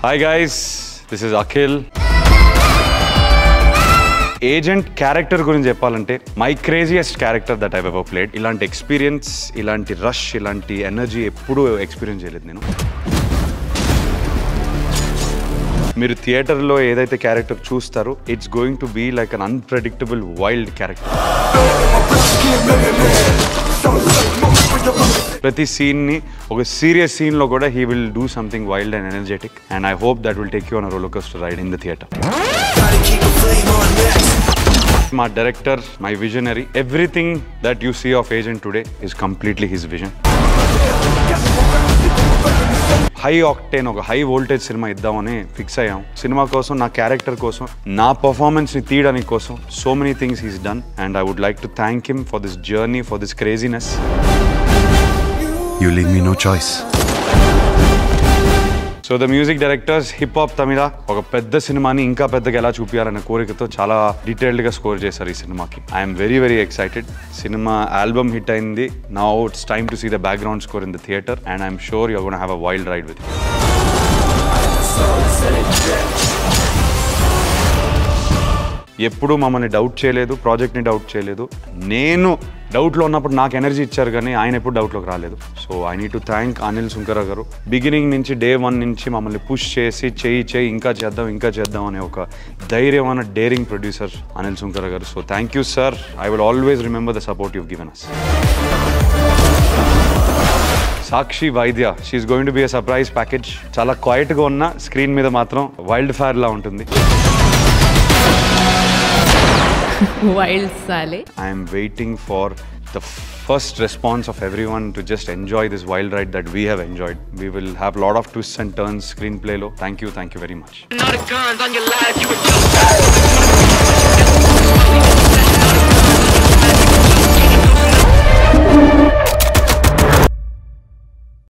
Hi guys this is Akhil Agent character గురించి చెప్పాలంటే my craziest character that I ever played ఇలాంటి experience ఇలాంటి rush ఇలాంటి ఎనర్జీ ఎప్పుడూ ఎక్స్పీరియన్స్ చేయలేదు నేను మీరు థియేటర్లో ఏదైతే క్యారెక్టర్ చూస్తారో it's going to be like un unpredictable wild character ప్రతి సీన్ని ఒక సీరియస్ సీన్లో కూడా he will do something wild and energetic and I hope that will take you an roller coaster ride in the theatre మా director my visionary everything that you see of Agent today is completely his vision high octane ఒక high voltage సినిమా ఇద్దామని fix అయ్యాం సినిమా కోసం నా character కోసం నా పర్ఫార్మెన్స్ని తీయడానికి కోసం so many things is done and I would like to thank him for this journey for this craziness You leave me no choice. So the music directors hip hop Tamizha ఒక పెద్ద సినిమాని ఇంకా పెద్దగా ఎలా చూపించాలనే కోరికతో చాలా డీటెయిల్డ్గా స్కోర్ చేశారు ఈ సినిమాకి ఐఎమ్ వెరీ వెరీ ఎక్సైటెడ్ సినిమా ఆల్బమ్ హిట్ అయింది now it's time to see the background score in the theatre and I'm sure you gonna have a wild ride with ఎప్పుడు మమ్మల్ని డౌట్ చేయలేదు ప్రాజెక్ట్ని డౌట్ చేయలేదు నేను డౌట్లో ఉన్నప్పుడు నాకు ఎనర్జీ ఇచ్చారు కానీ ఆయన ఎప్పుడు డౌట్లోకి రాలేదు so I need to thank Anil Sunkara garu beginning నుంచి డే వన్ నుంచి మమ్మల్ని పుష్ చేసి చేయి చేయి ఇంకా చేద్దాం ఇంకా చేద్దాం అనే ఒక ధైర్యమైన daring producer Anil Sunkara garu so thank you sir I will always remember the support you given us Sakshi Vaidya she is going to be a surprise package చాలా క్వైట్గా ఉన్న స్క్రీన్ మీద మాత్రం వైల్డ్ ఫైర్ లా ఉంటుంది Wild Sale. I am waiting for the first response of everyone to just enjoy this wild ride that we have enjoyed. We will have a lot of twists and turns screenplay low. Thank you, thank you very much. Not a guns on your life, you a